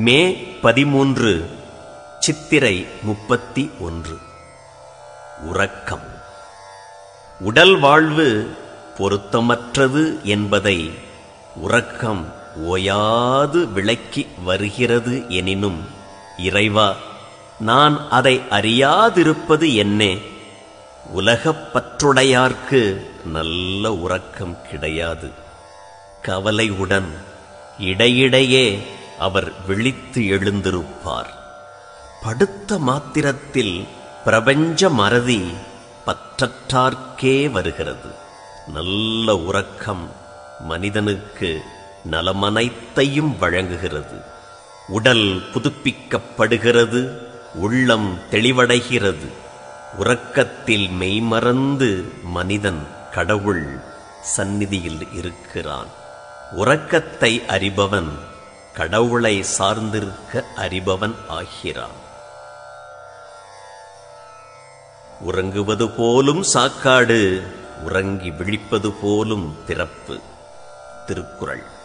மே பதிமூன்று சித்திரை முப்பத்தி ஒன்று உறக்கம் உடல் வாழ்வு பொருத்தமற்றது என்பதை உறக்கம் ஓயாது விளக்கி வருகிறது எனினும் இறைவா நான் அதை அறியாதிருப்பது என்னே உலகப் பற்றுடையார்க்கு நல்ல உறக்கம் கிடையாது கவலையுடன் இடையிடையே அவர் விழித்து எழுந்திருப்பார் படுத்த மாத்திரத்தில் பிரபஞ்ச மறதி பற்றற்றார்க்கே வருகிறது நல்ல உறக்கம் மனிதனுக்கு நலமனைத்தையும் வழங்குகிறது உடல் புதுப்பிக்கப்படுகிறது உள்ளம் தெளிவடைகிறது உறக்கத்தில் மெய்மறந்து மனிதன் கடவுள் சந்நிதியில் இருக்கிறான் உறக்கத்தை அறிபவன் கடவுளை சார்ந்திருக்க அறிபவன் ஆகிறான் உறங்குவது போலும் சாக்காடு உறங்கி விழிப்பது போலும் பிறப்பு திருக்குறள்